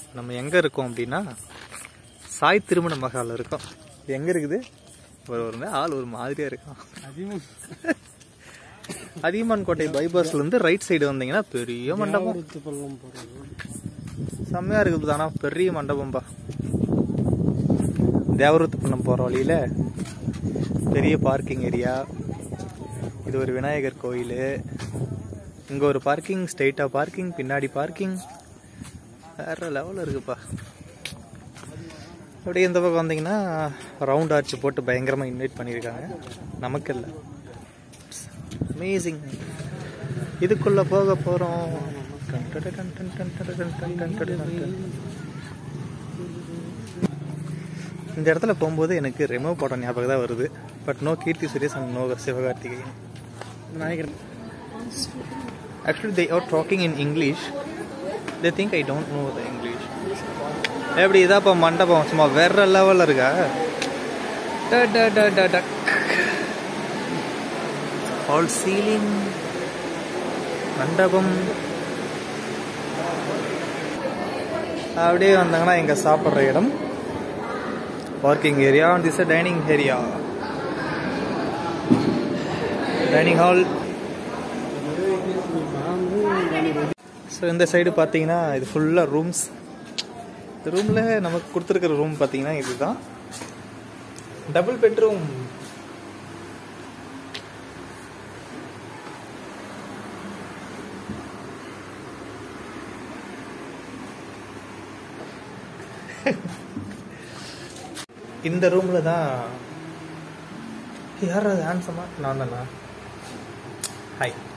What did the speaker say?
நம்ம எங்க இருக்கோம் அப்படின்னா சாய் திருமண மகால் இருக்கோம் இது எங்க இருக்குது ஒரு ஒரு ஆள் ஒரு மாதிரியா இருக்கான் அதிகமாக அதியமான் கோட்டை பைபாஸ்ல இருந்து ரைட் சைடு வந்தீங்கன்னா பெரிய மண்டபம் வியாபாரத்து பள்ளம் போகிறது செம்மையா இருக்குது ஆனா பெரிய மண்டபம்பா தேவரத்து பண்ணம் போற வழியில பெரிய பார்க்கிங் ஏரியா இது ஒரு விநாயகர் கோயில் இங்க ஒரு பார்க்கிங் ஸ்ட்ரைட்டா பார்க்கிங் பின்னாடி பார்க்கிங் வேற லெவலில் இருக்குப்பா அப்படியே இந்த பக்கம் வந்தீங்கன்னா ரவுண்ட் ஆர்ச் போட்டு பயங்கரமா இன்வைட் பண்ணியிருக்காங்க நமக்கு இல்லை அமேசிங் இதுக்குள்ள போக போறோம் இந்த இடத்துல போகும்போது எனக்கு ரெமோ படம் ஞாபகம் தான் வருது but no Keerthy Suresh and no Sivakarthikeyan Vinayagar actually they are talking in English they think I don't know the English எப்படி இதாப்பா மண்டபம் சும்மா வேற லெவலில் இருக்கா ஆல் சீலிங் மண்டபம் அப்படியே வந்தாங்கன்னா இங்க சாப்பிட்ற இடம் parking area and this dining area dining hall so இந்த சைடு பார்த்தீங்கன்னா இது ஃபுல்லாக ரூம்ஸ் இந்த ரூமில் நமக்கு கொடுத்துருக்கிற ரூம் பார்த்தீங்கன்னா இதுதான் டபுள் பெட்ரூம் இந்த ரூமில் தான் யார் அது ஹேண்ட்ஸமா நான் தானா ஹாய்